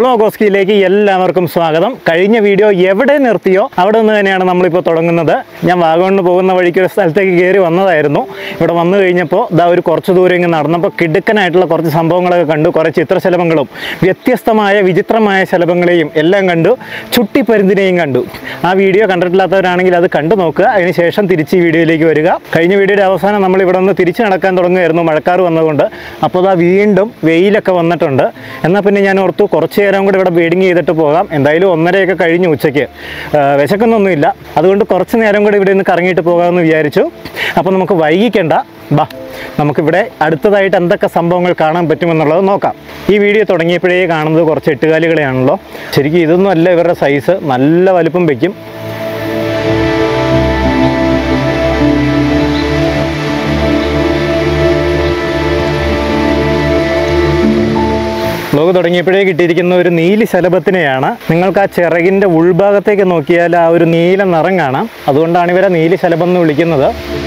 വ്ളോഗോസ്കിയിലേക്ക് എല്ലാവർക്കും സ്വാഗതം കഴിഞ്ഞ വീഡിയോ എവിടെ നിർത്തിയോ അവിടെ നിന്ന് തന്നെയാണ് നമ്മളിപ്പോൾ തുടങ്ങുന്നത് ഞാൻ വാഗമണ്ണ് പോകുന്ന വഴിക്ക് ഒരു സ്ഥലത്തേക്ക് കയറി വന്നതായിരുന്നു ഇവിടെ വന്നു കഴിഞ്ഞപ്പോൾ ഇതാ ഒരു കുറച്ച് ദൂരം ഇങ്ങനെ നടന്നപ്പോൾ കിടുക്കനായിട്ടുള്ള കുറച്ച് സംഭവങ്ങളൊക്കെ കണ്ടു കുറേ ചിത്രശലഭങ്ങളും വ്യത്യസ്തമായ വിചിത്രമായ ശലഭങ്ങളെയും എല്ലാം കണ്ടു ചുട്ടിപ്പരുന്തിനെയും കണ്ടു ആ വീഡിയോ കണ്ടിട്ടില്ലാത്തവരാണെങ്കിൽ അത് കണ്ടു നോക്കുക അതിനുശേഷം തിരിച്ച് ഈ വീഡിയോയിലേക്ക് വരിക കഴിഞ്ഞ വീഡിയോയുടെ അവസാനം നമ്മൾ ഇവിടെ നിന്ന് തിരിച്ച് നടക്കാൻ തുടങ്ങുമായിരുന്നു മഴക്കാർ വന്നതുകൊണ്ട് അപ്പോൾ അതാ വീണ്ടും വെയിലൊക്കെ വന്നിട്ടുണ്ട് എന്നാൽ പിന്നെ ഞാൻ ഓർത്തു കുറച്ച് നേരം കൂടി ഇവിടെ ബീഡിങ് ചെയ്തിട്ട് പോകാം എന്തായാലും ഒന്നരയൊക്കെ കഴിഞ്ഞു ഉച്ചയ്ക്ക് ആ, വിശക്കുന്നൊന്നുമില്ല അതുകൊണ്ട് കുറച്ച് നേരം കൂടി ഇവിടെ നിന്ന് കറങ്ങിയിട്ട് പോകാമെന്ന് വിചാരിച്ചു അപ്പോൾ നമുക്ക് വൈകിക്കണ്ട ബാ നമുക്കിവിടെ അടുത്തതായിട്ട് എന്തൊക്കെ സംഭവങ്ങൾ കാണാൻ പറ്റുമെന്നുള്ളത് നോക്കാം ഈ വീഡിയോ തുടങ്ങിയപ്പോഴേ കാണുന്നത് കുറച്ച് എട്ടുകാലികളെയാണല്ലോ ശരിക്കും ഇതൊന്നും അല്ല ഇവരുടെ സൈസ് നല്ല വലുപ്പം വയ്ക്കും വ്ലോഗ് തുടങ്ങിയപ്പോഴേ കിട്ടിയിരിക്കുന്ന ഒരു നീലി ശലഭത്തിനെയാണ് നിങ്ങൾക്ക് ആ ചിറകിൻ്റെ ഉൾഭാഗത്തേക്ക് നോക്കിയാൽ ആ ഒരു നീല നിറം കാണാം അതുകൊണ്ടാണ് ഇവരെ നീലി ശലഭം എന്ന് വിളിക്കുന്നത്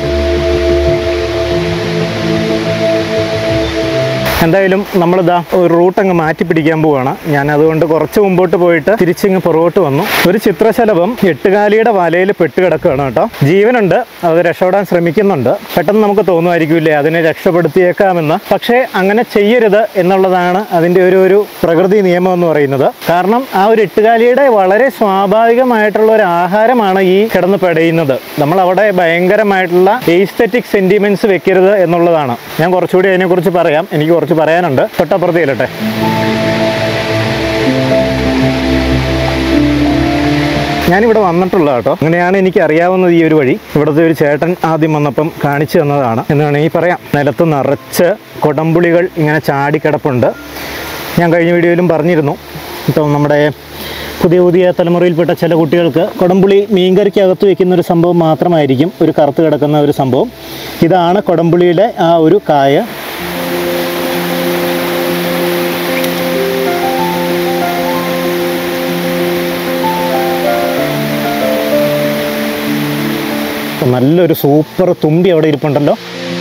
എന്തായാലും നമ്മളിതാ ഒരു റൂട്ട് അങ്ങ് മാറ്റി പിടിക്കാൻ പോവാണ് ഞാൻ അതുകൊണ്ട് കുറച്ച് മുമ്പോട്ട് പോയിട്ട് തിരിച്ചിങ്ങ് പുറകോട്ട് വന്നു ഒരു ചിത്രശലഭം എട്ടുകാലിയുടെ വലയിൽ പെട്ട് കിടക്കുകയാണ് കേട്ടോ ജീവനുണ്ട് അത് രക്ഷപ്പെടാൻ ശ്രമിക്കുന്നുണ്ട് പെട്ടെന്ന് നമുക്ക് തോന്നുമായിരിക്കില്ലേ അതിനെ രക്ഷപ്പെടുത്തിയേക്കാമെന്ന് പക്ഷേ അങ്ങനെ ചെയ്യരുത് എന്നുള്ളതാണ് അതിൻ്റെ ഒരു ഒരു പ്രകൃതി നിയമം എന്ന് പറയുന്നത് കാരണം ആ ഒരു എട്ടുകാലിയുടെ വളരെ സ്വാഭാവികമായിട്ടുള്ള ഒരു ആഹാരമാണ് ഈ കിടന്ന് പെടയുന്നത് നമ്മൾ അവിടെ ഭയങ്കരമായിട്ടുള്ള എയ്സ്തെറ്റിക് സെന്റിമെന്റ്സ് വെക്കരുത് എന്നുള്ളതാണ് ഞാൻ കുറച്ചുകൂടി അതിനെക്കുറിച്ച് പറയാം എനിക്ക് കുറച്ച് പറയാനുണ്ട് തൊട്ടപ്പുറത്ത് ചെല്ലട്ടെ ഞാനിവിടെ വന്നിട്ടുള്ള കേട്ടോ അങ്ങനെയാണ് എനിക്ക് അറിയാവുന്നത് ഈ ഒരു വഴി ഇവിടുത്തെ ഒരു ചേട്ടൻ ആദ്യം വന്നപ്പം കാണിച്ചു തന്നതാണ് എന്ന് വേണമെങ്കിൽ പറയാം നിലത്ത് നിറച്ച് കൊടമ്പുളികൾ ഇങ്ങനെ ചാടിക്കിടപ്പുണ്ട് ഞാൻ കഴിഞ്ഞ വീഡിയോയിലും പറഞ്ഞിരുന്നു ഇപ്പം നമ്മുടെ പുതിയ പുതിയ തലമുറയിൽപ്പെട്ട ചില കുട്ടികൾക്ക് കൊടംപുളി മീൻകറിക്ക് അകത്ത് വെക്കുന്ന ഒരു സംഭവം മാത്രമായിരിക്കും ഒരു കറുത്ത് കിടക്കുന്ന ഒരു സംഭവം ഇതാണ് കൊടംപുളിയുടെ ആ ഒരു കായ നല്ലൊരു സൂപ്പർ തുമ്പി അവിടെ ഇരിപ്പുണ്ടല്ലോ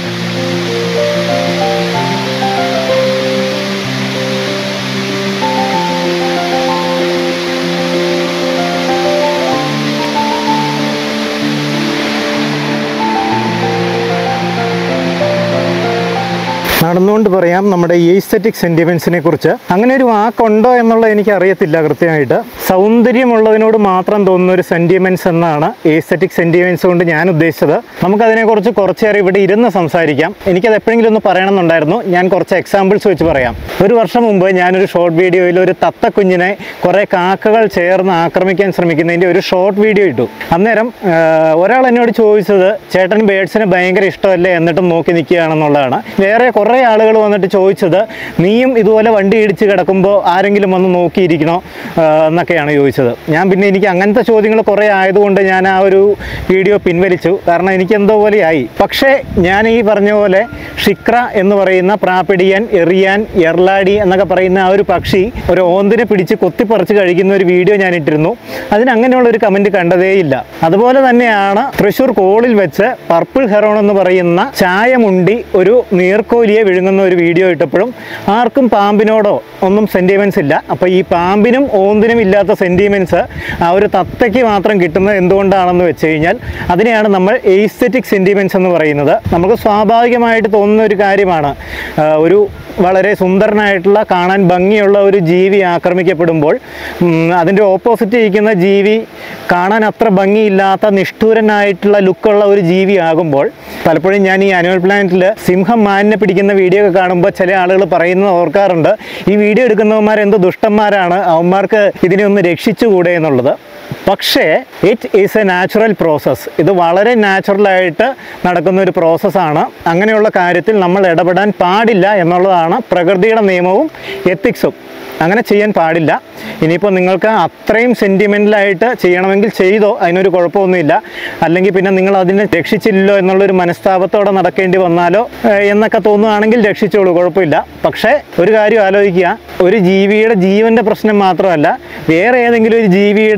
നടന്നുകൊണ്ട് പറയാം നമ്മുടെ ഈസ്തറ്റിക് സെന്റിമെന്റ്സിനെ കുറിച്ച് അങ്ങനെ ഒരു വാക്കുണ്ടോ എന്നുള്ളത് എനിക്ക് അറിയത്തില്ല കൃത്യമായിട്ട് സൗന്ദര്യമുള്ളതിനോട് മാത്രം തോന്നുന്ന ഒരു സെന്റിമെന്റ്സ് എന്നാണ് ഈസ്തറ്റിക് സെന്റിമെന്റ്സ് കൊണ്ട് ഞാൻ ഉദ്ദേശിച്ചത് നമുക്കതിനെക്കുറിച്ച് കുറച്ചേറെ ഇവിടെ ഇരുന്ന് സംസാരിക്കാം എനിക്കത് എപ്പോഴെങ്കിലും ഒന്ന് പറയണമെന്നുണ്ടായിരുന്നു ഞാൻ കുറച്ച് എക്സാമ്പിൾസ് വെച്ച് പറയാം ഒരു വർഷം മുമ്പ് ഞാനൊരു ഷോർട്ട് വീഡിയോയിൽ ഒരു തത്തക്കുഞ്ഞിനെ കുറേ കാക്കകൾ ചേർന്ന് ആക്രമിക്കാൻ ശ്രമിക്കുന്നതിൻ്റെ ഒരു ഷോർട്ട് വീഡിയോ ഇട്ടു അന്നേരം ആ, ഒരാൾ എന്നോട് ചോദിച്ചത് ചേട്ടൻ ബേഡ്സിന് ഭയങ്കര ഇഷ്ടമല്ലേ എന്നിട്ടും നോക്കി നിൽക്കുകയാണെന്നുള്ളതാണ് വേറെ കുറേ ആളുകൾ വന്നിട്ട് ചോദിച്ചത് നീയും ഇതുപോലെ വണ്ടി ഇടിച്ച് കിടക്കുമ്പോൾ ആരെങ്കിലും വന്ന് നോക്കിയിരിക്കണോ ആ, എന്നൊക്കെയാണ് ചോദിച്ചത് ഞാൻ പിന്നെ എനിക്ക് അങ്ങനത്തെ ചോദ്യങ്ങൾ കുറേ ആയതുകൊണ്ട് ഞാൻ ആ ഒരു വീഡിയോ പിൻവലിച്ചു കാരണം എനിക്ക് എന്തോ പോലെയായി പക്ഷേ ഞാൻ ഈ പറഞ്ഞ പോലെ ഷിക്ര എന്ന് പറയുന്ന പ്രാപ്പിടിയൻ എറിയാൻ എർലാടി എന്നൊക്കെ പറയുന്ന ആ ഒരു പക്ഷി ഒരു ഓന്തിനെ പിടിച്ച് കൊത്തിപ്പറിച്ച് കഴിക്കുന്ന ഒരു വീഡിയോ ഞാൻ ഇട്ടിരുന്നു അതിന് അങ്ങനെയുള്ള ഒരു കമൻറ്റ് കണ്ടതേയില്ല അതുപോലെ തന്നെയാണ് തൃശ്ശൂർ കോളിൽ വെച്ച് പർപ്പിൾ ഹെറോൺ എന്ന് പറയുന്ന ചായമുണ്ടി ഒരു നീർക്കോലിയെ വിഴുങ്ങുന്ന ഒരു വീഡിയോ ഇട്ടപ്പോഴും ആർക്കും പാമ്പിനോടോ ഒന്നും സെൻറ്റിമെൻറ്റ്സ് ഇല്ല അപ്പോൾ ഈ പാമ്പിനും ഓന്തിനും ഇല്ലാത്ത സെൻറ്റിമെൻറ്റ്സ് ആ ഒരു തത്തയ്ക്ക് മാത്രം കിട്ടുന്നത് എന്തുകൊണ്ടാണെന്ന് വെച്ച് കഴിഞ്ഞാൽ അതിനെയാണ് നമ്മൾ എയ്സ്തെറ്റിക് സെൻറ്റിമെൻറ്റ്സ് എന്ന് പറയുന്നത് നമുക്ക് സ്വാഭാവികമായിട്ട് തോന്നുന്ന ഒരു കാര്യമാണ് ആ, ഒരു വളരെ സുന്ദരനായിട്ടുള്ള കാണാൻ ഭംഗിയുള്ള ഒരു ജീവി ആക്രമിക്കപ്പെടുമ്പോൾ ഉം, അതിൻ്റെ ഓപ്പോസിറ്റ് ഇരിക്കുന്ന ജീവി കാണാൻ അത്ര ഭംഗിയില്ലാത്ത നിഷ്ഠൂരനായിട്ടുള്ള ലുക്കുള്ള ഒരു ജീവി ആകുമ്പോൾ പലപ്പോഴും ഞാൻ ഈ ആനുവൽ പ്ലാനറ്റിൽ സിംഹം മാനിനെ പിടിക്കുന്ന വീഡിയോ ഒക്കെ കാണുമ്പോൾ ചില ആളുകൾ പറയുന്നത് ഓർക്കാറുണ്ട് ഈ വീഡിയോ എടുക്കുന്നവന്മാർ എന്ത് ദുഷ്ടന്മാരാണ് അവന്മാർക്ക് ഇതിനെ ഒന്ന് രക്ഷിച്ചുകൂടെ എന്നുള്ളത് പക്ഷേ it is a natural process ഇത് വളരെ നാച്ചുറലായിട്ട് നടക്കുന്ന ഒരു പ്രോസസ്സാണ് അങ്ങനെയുള്ള കാര്യത്തിൽ നമ്മൾ ഇടപെടാൻ പാടില്ല എന്നുള്ളതാണ് പ്രകൃതിയുടെ നിയമവും എത്തിക്സും അങ്ങനെ ചെയ്യാൻ പാടില്ല ഇനിയിപ്പോൾ നിങ്ങൾക്ക് അത്രയും സെൻറ്റിമെൻ്റലായിട്ട് ചെയ്യണമെങ്കിൽ ചെയ്തോ അതിനൊരു കുഴപ്പമൊന്നുമില്ല അല്ലെങ്കിൽ പിന്നെ നിങ്ങൾ അതിനെ രക്ഷിച്ചില്ലല്ലോ എന്നുള്ളൊരു മനസ്താപത്തോടെ നടക്കേണ്ടി വന്നാലോ ഏഹ്, എന്നൊക്കെ തോന്നുകയാണെങ്കിൽ രക്ഷിച്ചോളൂ കുഴപ്പമില്ല പക്ഷേ ഒരു കാര്യം ആലോചിക്കുക ഒരു ജീവിയുടെ ജീവൻ്റെ പ്രശ്നം മാത്രമല്ല വേറെ ഏതെങ്കിലും ഒരു ജീവിയുടെ ജീവൻ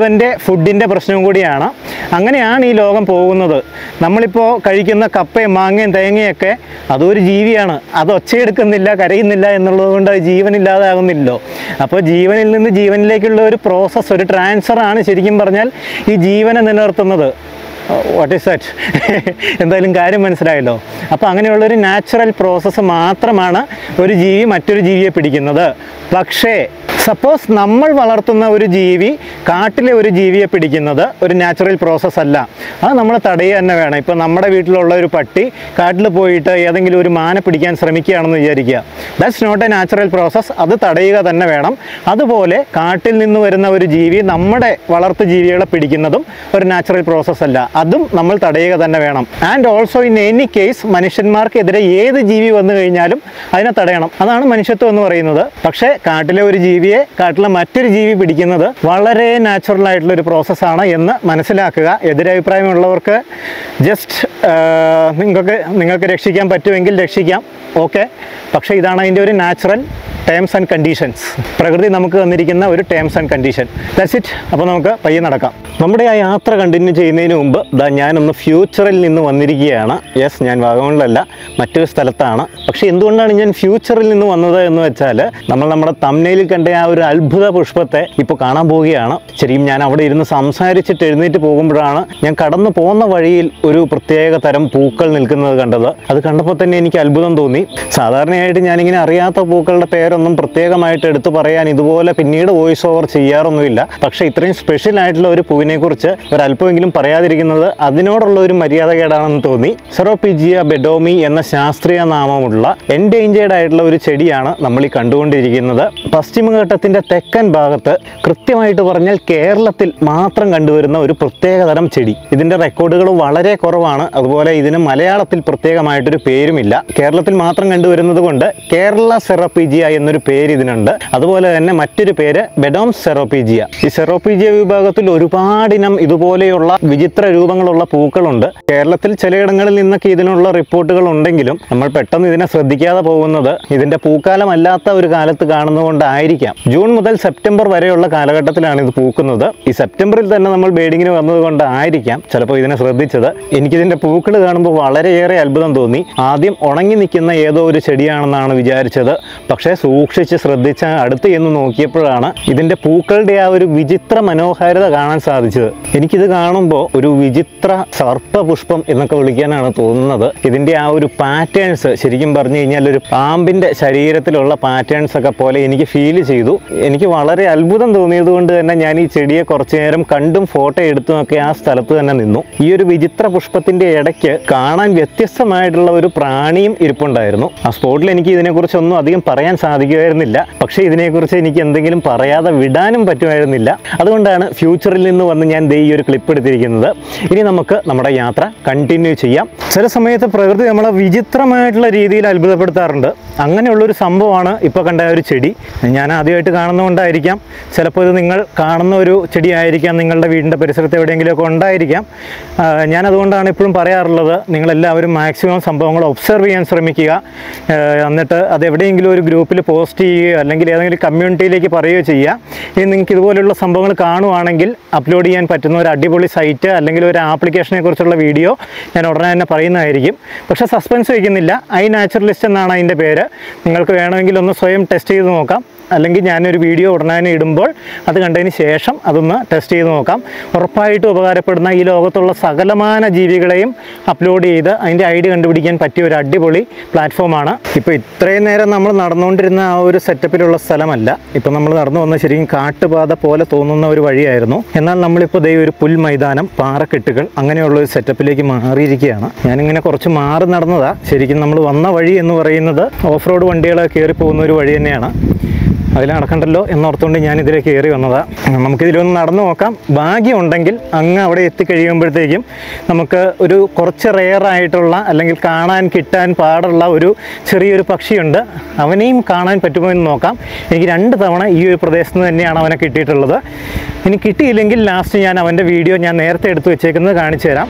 ജീവൻ്റെ ഫുഡിൻ്റെ പ്രശ്നവും കൂടിയാണ് അങ്ങനെയാണ് ഈ ലോകം പോകുന്നത് നമ്മളിപ്പോൾ കഴിക്കുന്ന കപ്പയും മാങ്ങയും തേങ്ങയൊക്കെ അതൊരു ജീവിയാണ് അത് ഒച്ചയെടുക്കുന്നില്ല കരയുന്നില്ല എന്നുള്ളത് കൊണ്ട് അത് ജീവനില്ലാതാകുന്നില്ലല്ലോ അപ്പോൾ ജീവനിൽ നിന്ന് ജീവനിലേക്കുള്ള ഒരു പ്രോസസ്സ് ഒരു ട്രാൻസ്ഫർ ആണ് ശരിക്കും പറഞ്ഞാൽ ഈ ജീവനെ നിലനിർത്തുന്നത് വാട്ട് ഈസ് ദാറ്റ് എന്തായാലും കാര്യം മനസ്സിലായല്ലോ അപ്പോൾ അങ്ങനെയുള്ളൊരു നാച്ചുറൽ പ്രോസസ്സ് മാത്രമാണ് ഒരു ജീവി മറ്റൊരു ജീവിയെ പിടിക്കുന്നത് പക്ഷേ സപ്പോസ് നമ്മൾ വളർത്തുന്ന ഒരു ജീവി കാട്ടിലെ ഒരു ജീവിയെ പിടിക്കുന്നത് ഒരു നാച്ചുറൽ പ്രോസസ്സ് അല്ല അത് നമ്മൾ തടയുക തന്നെ വേണം ഇപ്പോൾ നമ്മുടെ വീട്ടിലുള്ള ഒരു പട്ടി കാട്ടിൽ പോയിട്ട് ഏതെങ്കിലും ഒരു മാന പിടിക്കാൻ ശ്രമിക്കുകയാണെന്ന് വിചാരിക്കുക that's not a natural process അത് തടയുക തന്നെ വേണം അതുപോലെ കാട്ടിൽ നിന്ന് വരുന്ന ഒരു ജീവി നമ്മുടെ വളർത്തു ജീവികളെ പിടിക്കുന്നതും ഒരു നാച്ചുറൽ പ്രോസസ്സ് അല്ല അതും നമ്മൾ തടയുക തന്നെ വേണം and also in any case മനുഷ്യന്മാർക്കെതിരെ ഏത് ജീവി വന്നു കഴിഞ്ഞാലും അതിനെ തടയണം അതാണ് മനുഷ്യത്വം എന്ന് പറയുന്നത് പക്ഷേ കാട്ടിലെ ഒരു ജീവിയെ കാട്ടിലെ മറ്റൊരു ജീവി പിടിക്കുന്നത് വളരെ നാച്ചുറൽ ആയിട്ടുള്ള ഒരു പ്രോസസ്സാണ് എന്ന് മനസ്സിലാക്കുക എതിരഭിപ്രായമുള്ളവർക്ക് ജസ്റ്റ് നിങ്ങൾക്ക് നിങ്ങൾക്ക് രക്ഷിക്കാൻ പറ്റുമെങ്കിൽ രക്ഷിക്കാം ഓക്കെ പക്ഷേ ഇതാണ് അതിൻ്റെ ഒരു നാച്ചുറൽ ടേംസ് ആൻഡ് കണ്ടീഷൻസ് പ്രകൃതി നമുക്ക് തന്നിരിക്കുന്ന ഒരു terms and condition that's it അപ്പോൾ നമുക്ക് പയ്യെ നടക്കാം നമ്മുടെ ആ യാത്ര കണ്ടിന്യൂ ചെയ്യുന്നതിന് മുമ്പ് ദാ ഞാനൊന്ന് ഫ്യൂച്ചറിൽ നിന്ന് വന്നിരിക്കുകയാണ് യെസ് ഞാൻ വാഗമണിലല്ല മറ്റൊരു സ്ഥലത്താണ് പക്ഷേ എന്തുകൊണ്ടാണ് ഞാൻ ഫ്യൂച്ചറിൽ നിന്ന് വന്നത് എന്ന് വെച്ചാൽ നമ്മൾ നമ്മുടെ തമ്മനയിൽ കണ്ട ആ ഒരു അത്ഭുത പുഷ്പത്തെ ഇപ്പോൾ കാണാൻ പോവുകയാണ് ശരിക്കും ഞാൻ അവിടെ ഇരുന്ന് സംസാരിച്ചിട്ട് എഴുന്നേറ്റ് പോകുമ്പോഴാണ് ഞാൻ കടന്നു പോകുന്ന വഴിയിൽ ഒരു പ്രത്യേക തരം പൂക്കൾ നിൽക്കുന്നത് കണ്ടത് അത് കണ്ടപ്പോൾ തന്നെ എനിക്ക് അത്ഭുതം തോന്നി സാധാരണയായിട്ട് ഞാനിങ്ങനെ അറിയാത്ത പൂക്കളുടെ പേരൊന്നും പ്രത്യേകമായിട്ട് എടുത്തു പറയാൻ ഇതുപോലെ പിന്നീട് വോയിസ് ഓവർ ചെയ്യാറൊന്നുമില്ല പക്ഷേ ഇത്രയും സ്പെഷ്യൽ ആയിട്ടുള്ള ഒരു പൂവിനെ കുറിച്ച് ഒരല്പമെങ്കിലും പറയാതിരിക്കുന്നത് അതിനോടുള്ള ഒരു മര്യാദകേടാണെന്ന് തോന്നി സെറോപിജിയ ബെഡോമി എന്ന ശാസ്ത്രീയ നാമമുള്ള എൻഡേഞ്ചേർഡ് ആയിട്ടുള്ള ഒരു ചെടിയാണ് നമ്മൾ ഈ കണ്ടുകൊണ്ടിരിക്കുന്നത് പശ്ചിമഘട്ടത്തിന്റെ തെക്കൻ ഭാഗത്ത് കൃത്യമായിട്ട് പറഞ്ഞാൽ കേരളത്തിൽ മാത്രം കണ്ടുവരുന്ന ഒരു പ്രത്യേക തരം ചെടി ഇതിന്റെ റെക്കോർഡുകൾ വളരെ കുറവാണ് അതുപോലെ ഇതിന് മലയാളത്തിൽ പ്രത്യേകമായിട്ടൊരു പേരുമില്ല കേരളത്തിൽ മാത്രം കണ്ടുവരുന്നത് കൊണ്ട് കേരള സെറോപീജിയ എന്നൊരു പേര് ഇതിനുണ്ട് അതുപോലെ തന്നെ മറ്റൊരു പേര് ബെഡോം സെറോപീജിയ ഈ സെറോപീജിയ വിഭാഗത്തിൽ ഒരുപാടിനം ഇതുപോലെയുള്ള വിചിത്ര രൂപങ്ങളുള്ള പൂക്കളുണ്ട് കേരളത്തിൽ ചിലയിടങ്ങളിൽ നിന്നൊക്കെ ഇതിനുള്ള റിപ്പോർട്ടുകൾ ഉണ്ടെങ്കിലും നമ്മൾ പെട്ടെന്ന് ഇതിനെ ശ്രദ്ധിക്കാതെ പോകുന്നത് ഇതിന്റെ പൂക്കാലമല്ലാത്ത ഒരു കാലത്ത് കാണുന്നതുകൊണ്ടായിരിക്കാം ജൂൺ മുതൽ സെപ്റ്റംബർ വരെയുള്ള കാലഘട്ടത്തിലാണ് ഇത് പൂക്കുന്നത് ഈ സെപ്റ്റംബറിൽ തന്നെ നമ്മൾ ബേഡിങ്ങിന് വന്നത് കൊണ്ടായിരിക്കാം ചിലപ്പോൾ ഇതിനെ ശ്രദ്ധിച്ചത് എനിക്കിതിന്റെ പൂക്കൾ കാണുമ്പോൾ വളരെയേറെ അത്ഭുതം തോന്നി ആദ്യം ഉണങ്ങി നിൽക്കുന്ന ഏതോ ഒരു ചെടിയാണെന്നാണ് വിചാരിച്ചത് പക്ഷേ സൂക്ഷിച്ച് ശ്രദ്ധിച്ച് അടുത്ത് എന്ന് നോക്കിയപ്പോഴാണ് ഇതിന്റെ പൂക്കളുടെ ആ ഒരു വിചിത്ര മനോഹാരിത കാണാൻ സാധിച്ചത് എനിക്കിത് കാണുമ്പോൾ ഒരു വിചിത്ര സർപ്പപുഷ്പം എന്നൊക്കെ വിളിക്കാനാണ് തോന്നുന്നത് ഇതിന്റെ ആ ഒരു പാറ്റേൺസ് ശരിക്കും പറഞ്ഞു കഴിഞ്ഞാൽ ഒരു പാമ്പിന്റെ ശരീരത്തിലുള്ള പാറ്റേൺസ് ഒക്കെ പോലെ എനിക്ക് ഫീൽ ചെയ്തു എനിക്ക് വളരെ അത്ഭുതം തോന്നിയത് കൊണ്ട് തന്നെ ഞാൻ ഈ ചെടിയെ കുറച്ചു നേരം കണ്ടും ഫോട്ടോ എടുത്തും ഒക്കെ ആ സ്ഥലത്ത് തന്നെ നിന്നു ഈ ഒരു വിചിത്ര പുഷ്പത്തിന്റെ ഇടയ്ക്ക് കാണാൻ വ്യത്യസ്തമായിട്ടുള്ള ഒരു പ്രാണിയും ഇരിപ്പുണ്ടായിരുന്നു ആ സ്പോട്ടിൽ എനിക്ക് ഇതിനെക്കുറിച്ച് ഒന്നും അധികം പറയാൻ സാധിക്കുമായിരുന്നില്ല പക്ഷേ ഇതിനെക്കുറിച്ച് എനിക്ക് എന്തെങ്കിലും പറയാതെ വിടാനും പറ്റുമായിരുന്നില്ല അതുകൊണ്ടാണ് ഫ്യൂച്ചറിൽ നിന്ന് വന്ന് ഞാൻ ദേ ഈ ഒരു ക്ലിപ്പ് എടുത്തിരിക്കുന്നത് ഇനി നമുക്ക് നമ്മുടെ യാത്ര കണ്ടിന്യൂ ചെയ്യാം ചില സമയത്ത് പ്രകൃതി നമ്മളെ വിചിത്രമായിട്ടുള്ള രീതിയിൽ അത്ഭുതപ്പെടുത്താറുണ്ട് അങ്ങനെയുള്ളൊരു സംഭവമാണ് ഇപ്പോൾ കണ്ട ആ ഒരു ചെടി ഞാൻ ആദ്യമായിട്ട് കാണുന്നതുകൊണ്ടായിരിക്കാം ചിലപ്പോൾ ഇത് നിങ്ങൾ കാണുന്ന ഒരു ചെടി ആയിരിക്കാം നിങ്ങളുടെ വീടിൻ്റെ പരിസരത്ത് എവിടെയെങ്കിലുമൊക്കെ ഉണ്ടായിരിക്കാം ആ, ഞാൻ അതുകൊണ്ടാണ് ഇപ്പോഴും പറയാറുള്ളത് നിങ്ങളെല്ലാവരും മാക്സിമം സംഭവങ്ങൾ ഒബ്സർവ് ചെയ്യാൻ ശ്രമിക്കുക ആ, എന്നിട്ട് അത് എവിടെയെങ്കിലും ഒരു ഗ്രൂപ്പിൽ പോസ്റ്റ് ചെയ്യുകയോ അല്ലെങ്കിൽ ഏതെങ്കിലും കമ്മ്യൂണിറ്റിയിലേക്ക് പറയുകയോ ചെയ്യുക ഇനി നിങ്ങൾക്ക് ഇതുപോലുള്ള സംഭവങ്ങൾ കാണുവാണെങ്കിൽ അപ്ലോഡ് ചെയ്യാൻ പറ്റുന്ന ഒരു അടിപൊളി സൈറ്റ് അല്ലെങ്കിൽ ഒരു ആപ്ലിക്കേഷനെ കുറിച്ചുള്ള വീഡിയോ ഞാൻ ഉടനെ തന്നെ പറയുന്നതായിരിക്കും പക്ഷേ സസ്പെൻസ് വയ്ക്കുന്നില്ല ഐ നാച്ചുറലിസ്റ്റ് എന്നാണ് അതിൻ്റെ പേര് നിങ്ങൾക്ക് വേണമെങ്കിൽ ഒന്ന് സ്വയം ടെസ്റ്റ് ചെയ്ത് നോക്കാം അല്ലെങ്കിൽ ഞാനൊരു വീഡിയോ ഉടനെ തന്നെ ഇടുമ്പോൾ അത് കണ്ടതിന് ശേഷം അതൊന്ന് ടെസ്റ്റ് ചെയ്ത് നോക്കാം ഉറപ്പായിട്ടും ഉപകാരപ്പെടുന്ന ഈ ലോകത്തുള്ള സകലമാന ജീവികളെയും അപ്ലോഡ് ചെയ്ത് അതിൻ്റെ ഐഡി കണ്ടുപിടിക്കാൻ പറ്റിയ ഒരു അടിപൊളി പ്ലാറ്റ്ഫോമാണ് ഇപ്പോൾ ഇത്രയും നേരം നമ്മൾ നടന്നുകൊണ്ടിരുന്ന ആ ഒരു സെറ്റപ്പിലുള്ള സ്ഥലമല്ല ഇപ്പോൾ നമ്മൾ നടന്നു വന്ന ശരിക്കും കാട്ടുപാത പോലെ തോന്നുന്ന ഒരു വഴിയായിരുന്നു എന്നാൽ നമ്മളിപ്പോൾ ദൈവം ഒരു പുൽ മൈതാനം പാറക്കെട്ടുകൾ അങ്ങനെയുള്ള ഒരു സെറ്റപ്പിലേക്ക് മാറിയിരിക്കുകയാണ് ഞാനിങ്ങനെ കുറച്ച് മാറി നടന്നതാ ശരിക്കും നമ്മൾ വന്ന വഴി എന്ന് പറയുന്നത് ഓഫ് റോഡ് വണ്ടികൾ കയറി പോകുന്ന ഒരു വഴി തന്നെയാണ് അതിൽ നടക്കണ്ടല്ലോ എന്നോർത്തുകൊണ്ട് ഞാൻ ഇതിലേക്ക് കയറി വന്നതാ നമുക്കിതിലൊന്ന് നടന്നു നോക്കാം ഭാഗ്യമുണ്ടെങ്കിൽ അങ്ങ് അവിടെ എത്തിക്കഴിയുമ്പോഴത്തേക്കും നമുക്ക് ഒരു കുറച്ച് റെയർ ആയിട്ടുള്ള അല്ലെങ്കിൽ കാണാൻ കിട്ടാൻ പാടുള്ള ഒരു ചെറിയൊരു പക്ഷിയുണ്ട് അവനെയും കാണാൻ പറ്റുമോ എന്ന് നോക്കാം എനിക്ക് രണ്ട് തവണ ഈ ഒരു പ്രദേശത്ത് നിന്ന് തന്നെയാണ് അവനെ കിട്ടിയിട്ടുള്ളത് ഇനി കിട്ടിയില്ലെങ്കിൽ ലാസ്റ്റ് ഞാൻ അവൻ്റെ വീഡിയോ ഞാൻ നേരത്തെ എടുത്തു വെച്ചേക്കുന്നത് കാണിച്ചു തരാം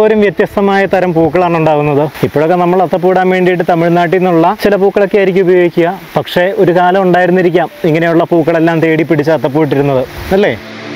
എന്തോരം വ്യത്യസ്തമായ തരം പൂക്കളാണ് ഉണ്ടാകുന്നത് ഇപ്പോഴൊക്കെ നമ്മൾ അത്തപ്പൂടാൻ വേണ്ടിയിട്ട് തമിഴ്നാട്ടിൽ നിന്നുള്ള ചില പൂക്കളൊക്കെ ആയിരിക്കും ഉപയോഗിക്കുക പക്ഷേ ഒരു കാലം ഉണ്ടായിരുന്നിരിക്കാം ഇങ്ങനെയുള്ള പൂക്കളെല്ലാം തേടി പിടിച്ച് അത്തപ്പൂട്ടിരുന്നത് അല്ലേ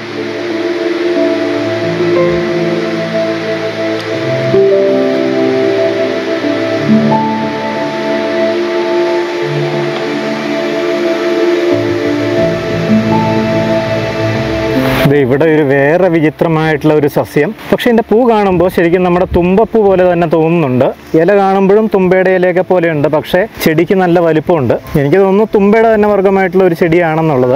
ദേ ഇവിടെ ഒരു വേറെ വിചിത്രമായിട്ടുള്ള ഒരു സസ്യം പക്ഷെ ഇതിൻ്റെ പൂ കാണുമ്പോൾ ശരിക്കും നമ്മുടെ തുമ്പപ്പൂ പോലെ തന്നെ തോന്നുന്നുണ്ട് ഇല കാണുമ്പോഴും തുമ്പയുടെ ഇലയൊക്കെ പോലെയുണ്ട് പക്ഷേ ചെടിക്ക് നല്ല വലിപ്പമുണ്ട് എനിക്ക് തോന്നുന്നു തുമ്പയുടെ തന്നെ വർഗ്ഗമായിട്ടുള്ള ഒരു ചെടിയാണെന്നുള്ളത്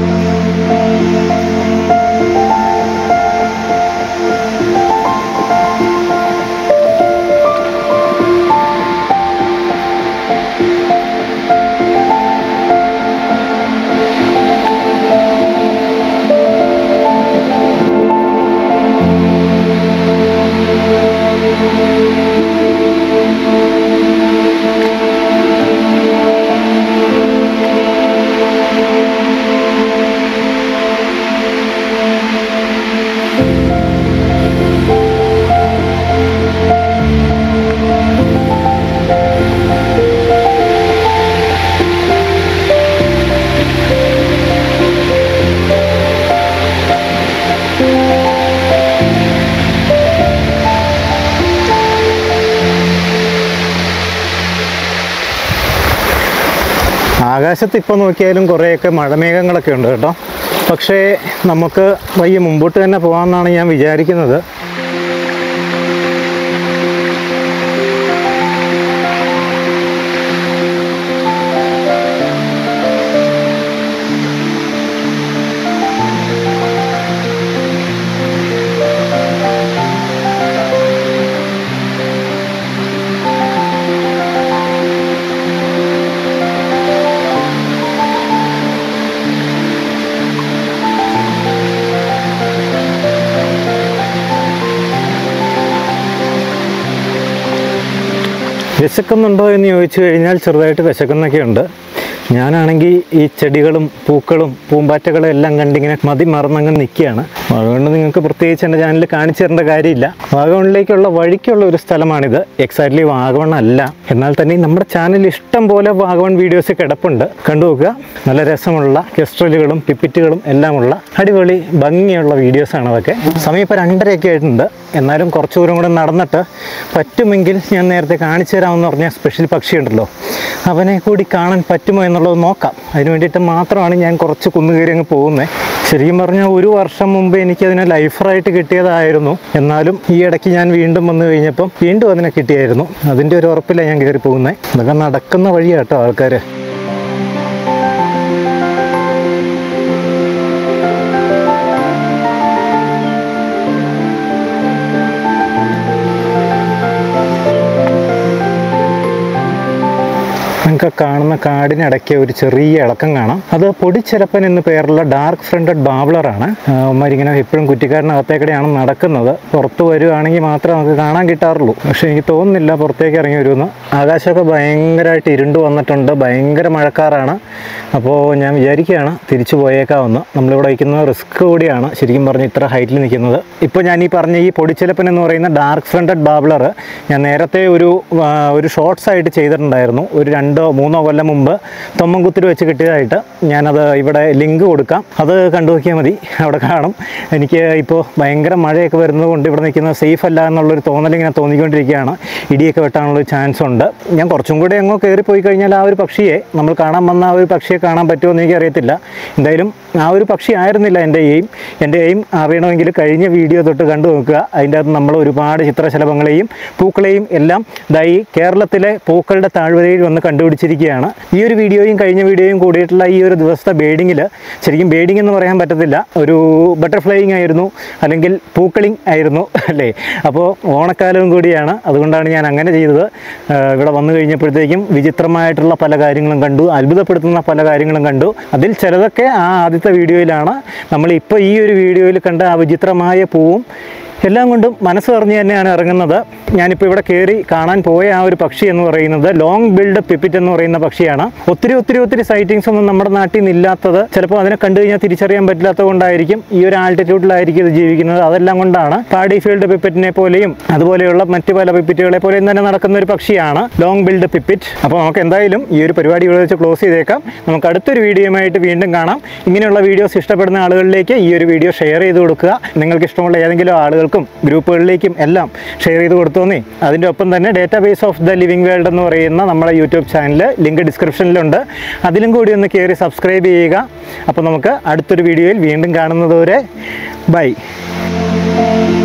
ആകാശത്ത് ഇപ്പോൾ നോക്കിയാലും കുറേയൊക്കെ മഴമേഘങ്ങളൊക്കെ ഉണ്ട് കേട്ടോ പക്ഷേ നമുക്ക് വയ്യ മുമ്പോട്ട് തന്നെ പോകാമെന്നാണ് ഞാൻ വിചാരിക്കുന്നത് വിശക്കുന്നുണ്ടോ എന്ന് ചോദിച്ചു കഴിഞ്ഞാൽ ചെറുതായിട്ട് വിശക്കുന്നൊക്കെ ഉണ്ട് ഞാനാണെങ്കിൽ ഈ ചെടികളും പൂക്കളും പൂമ്പാറ്റകളും എല്ലാം കണ്ടിങ്ങനെ മതി മറന്നങ്ങ് നിൽക്കുകയാണ് അതുകൊണ്ട് നിങ്ങൾക്ക് പ്രത്യേകിച്ച് എൻ്റെ ചാനലിൽ കാണിച്ചു തരേണ്ട കാര്യമില്ല വാഗമണിലേക്കുള്ള വഴിക്കുള്ള ഒരു സ്ഥലമാണിത് എക്സാക്ട്ലി വാഗമൺ അല്ല എന്നാൽ തന്നെ നമ്മുടെ ചാനലിൽ ഇഷ്ടം പോലെ വാഗമൺ വീഡിയോസ് കിടപ്പുണ്ട് കണ്ടു നോക്കുക നല്ല രസമുള്ള കെസ്ട്രലുകളും പിപ്പിറ്റുകളും എല്ലാമുള്ള അടിപൊളി ഭംഗിയുള്ള വീഡിയോസാണ് അതൊക്കെ സമയം ഇപ്പോൾ രണ്ടരയൊക്കെ ആയിട്ടുണ്ട് എന്നാലും കുറച്ച് ദൂരം കൂടെ നടന്നിട്ട് പറ്റുമെങ്കിൽ ഞാൻ നേരത്തെ കാണിച്ചു തരാമെന്ന് പറഞ്ഞ സ്പെഷ്യൽ പക്ഷിയുണ്ടല്ലോ അവനെ കൂടി കാണാൻ പറ്റുമോ എന്നുള്ളത് നോക്കാം അതിന് വേണ്ടിയിട്ട് മാത്രമാണ് ഞാൻ കുറച്ച് കുന്നുകയറി അങ്ങ് പോകുന്നത് ശരിക്കും പറഞ്ഞാൽ ഒരു വർഷം മുമ്പ് എനിക്കതിനെ ലൈഫറായിട്ട് കിട്ടിയതായിരുന്നു എന്നാലും ഈ ഇടയ്ക്ക് ഞാൻ വീണ്ടും വന്നു കഴിഞ്ഞപ്പം വീണ്ടും അതിനെ കിട്ടിയായിരുന്നു അതിൻ്റെ ഒരു ഉറപ്പിലാണ് ഞാൻ കയറി പോകുന്നത് ഇതൊക്കെ നടക്കുന്ന വഴിയാട്ടോ ആൾക്കാർ നിങ്ങൾക്ക് കാണുന്ന കാടിനിടയ്ക്ക് ഒരു ചെറിയ ഇളക്കം കാണാം അത് പൊടിച്ചിരപ്പൻ എന്ന പേരുള്ള ഡാർക്ക് ഫ്രണ്ടഡ് ബാബ്ലറാണ് അവന്മാരിങ്ങനെ എപ്പോഴും കുറ്റിക്കാടിനകത്തേക്കടെയാണ് നടക്കുന്നത് പുറത്ത് വരുവാണെങ്കിൽ മാത്രമേ നമുക്ക് കാണാൻ കിട്ടാറുള്ളൂ പക്ഷേ എനിക്ക് തോന്നുന്നില്ല പുറത്തേക്ക് ഇറങ്ങി വരുമെന്ന് ആകാശമൊക്കെ ഭയങ്കരമായിട്ട് ഇരുണ്ട് വന്നിട്ടുണ്ട് ഭയങ്കര മഴക്കാറാണ് അപ്പോൾ ഞാൻ വിചാരിക്കുകയാണ് തിരിച്ചു പോയേക്കാവുന്ന നമ്മളിവിടെ വയ്ക്കുന്നത് റിസ്ക് കൂടിയാണ് ശരിക്കും പറഞ്ഞ് ഇത്ര ഹൈറ്റിൽ നിൽക്കുന്നത് ഇപ്പോൾ ഞാൻ ഈ പറഞ്ഞ ഈ പൊടിച്ചിലപ്പൻ എന്ന് പറയുന്ന ഡാർക്ക് ഫ്രണ്ടഡ് ബാബ്ലർ ഞാൻ നേരത്തെ ഒരു ആ, ഒരു ഷോർട്സ് ആയിട്ട് ചെയ്തിട്ടുണ്ടായിരുന്നു ഒരു രണ്ടോ മൂന്നോ കൊല്ലം മുമ്പ് തൊമ്മൻകുത്തിൽ വെച്ച് കിട്ടിയതായിട്ട് ഞാനത് ഇവിടെ ലിങ്ക് കൊടുക്കാം അത് കണ്ടു നോക്കിയാൽ മതി അവിടെ കാണും എനിക്ക് ഇപ്പോൾ ഭയങ്കര മഴയൊക്കെ വരുന്നത് കൊണ്ട് ഇവിടെ നിൽക്കുന്നത് സേഫ് അല്ല എന്നുള്ളൊരു തോന്നലിങ്ങനെ തോന്നിക്കൊണ്ടിരിക്കുകയാണ് ഇടിയൊക്കെ വെട്ടാനുള്ളൊരു ചാൻസ് ഉണ്ട് ഞാൻ കുറച്ചും കൂടി അങ്ങോ കയറി പോയി കഴിഞ്ഞാൽ ആ ഒരു പക്ഷിയെ നമ്മൾ കാണാൻ വന്ന ആ ഒരു പക്ഷിയെ കാണാൻ പറ്റുമോ എന്ന് എനിക്കറിയത്തില്ല എന്തായാലും ആ ഒരു പക്ഷി ആയിരുന്നില്ല എൻ്റെ എയിം എൻ്റെ എയിം അറിയണമെങ്കിൽ കഴിഞ്ഞ വീഡിയോ തൊട്ട് കണ്ടു നോക്കുക അതിൻ്റെ അകത്ത് നമ്മൾ ഒരുപാട് ചിത്രശലഭങ്ങളെയും പൂക്കളെയും എല്ലാം ഇതായി കേരളത്തിലെ പൂക്കളുടെ താഴ്വരയിൽ വന്ന് കണ്ടുപിടിച്ചിരിക്കുകയാണ് ഈ ഒരു വീഡിയോയും കഴിഞ്ഞ വീഡിയോയും കൂടിയിട്ടുള്ള ഈ ഒരു ദിവസത്തെ ബേഡിങ്ങിൽ ശരിക്കും ബേഡിംഗ് എന്ന് പറയാൻ പറ്റത്തില്ല ഒരു ബട്ടർഫ്ലൈയിങ് ആയിരുന്നു അല്ലെങ്കിൽ പൂക്കളിങ് ആയിരുന്നു അല്ലേ അപ്പോൾ ഓണക്കാലവും കൂടിയാണ് അതുകൊണ്ടാണ് ഞാൻ അങ്ങനെ ചെയ്തത് ആ, ഇവിടെ വന്നു കഴിഞ്ഞപ്പോഴത്തേക്കും വിചിത്രമായിട്ടുള്ള പല കാര്യങ്ങളും കണ്ടു അത്ഭുതപ്പെടുത്തുന്ന പല കാര്യങ്ങളും കണ്ടു അതിൽ ചിലതൊക്കെ ആ ആദ്യത്തെ വീഡിയോയിലാണ് നമ്മൾ ഇപ്പോൾ ഈ ഒരു വീഡിയോയിൽ കണ്ട ആ വിചിത്രമായ പൂവും എല്ലാം കൊണ്ടും മനസ്സ് പറഞ്ഞ് തന്നെയാണ് ഇറങ്ങുന്നത് ഞാനിപ്പോൾ ഇവിടെ കയറി കാണാൻ പോയ ആ ഒരു പക്ഷി എന്ന് പറയുന്നത് ലോങ് ബിൽഡ് പിപ്പിറ്റ് എന്ന് പറയുന്ന പക്ഷിയാണ് ഒത്തിരി ഒത്തിരി ഒത്തിരി സൈറ്റിങ്സ് ഒന്നും നമ്മുടെ നാട്ടിൽ നിന്ന് ഇല്ലാത്തത് ചിലപ്പോൾ അതിനെ കണ്ടു കഴിഞ്ഞാൽ തിരിച്ചറിയാൻ പറ്റാത്തത് കൊണ്ടായിരിക്കും ഈ ഒരു ആൾട്ടിറ്റ്യൂഡിലായിരിക്കും ഇത് ജീവിക്കുന്നത് അതെല്ലാം കൊണ്ടാണ് പാഡി ഫീൽഡ് പിപ്പറ്റിനെ പോലെയും അതുപോലെയുള്ള മറ്റു പല പിപ്പിറ്റുകളെ പോലെയും തന്നെ നടക്കുന്ന ഒരു പക്ഷിയാണ് ലോങ് ബിൽഡ് പിപ്പിറ്റ് അപ്പോൾ നമുക്ക് എന്തായാലും ഈ ഒരു പരിപാടി ഇവിടെ വെച്ച് ക്ലോസ് ചെയ്തേക്കാം നമുക്ക് അടുത്തൊരു വീഡിയോയുമായിട്ട് വീണ്ടും കാണാം ഇങ്ങനെയുള്ള വീഡിയോസ് ഇഷ്ടപ്പെടുന്ന ആളുകളിലേക്ക് ഈ ഒരു വീഡിയോ ഷെയർ ചെയ്ത് കൊടുക്കുക നിങ്ങൾക്ക് ഇഷ്ടമുള്ള ഏതെങ്കിലും ആളുകൾക്കും ഗ്രൂപ്പുകളിലേക്കും എല്ലാം ഷെയർ ചെയ്ത് കൊടുത്തോന്നേ അതിൻ്റെ ഒപ്പം തന്നെ database of the living world എന്ന് പറയുന്ന നമ്മുടെ യൂട്യൂബ് ചാനൽ ലിങ്ക് ഡിസ്ക്രിപ്ഷനിലുണ്ട് അതിലും കൂടി ഒന്ന് കയറി സബ്സ്ക്രൈബ് ചെയ്യുക അപ്പോൾ നമുക്ക് അടുത്തൊരു വീഡിയോയിൽ വീണ്ടും കാണുന്നതുവരെ ബൈ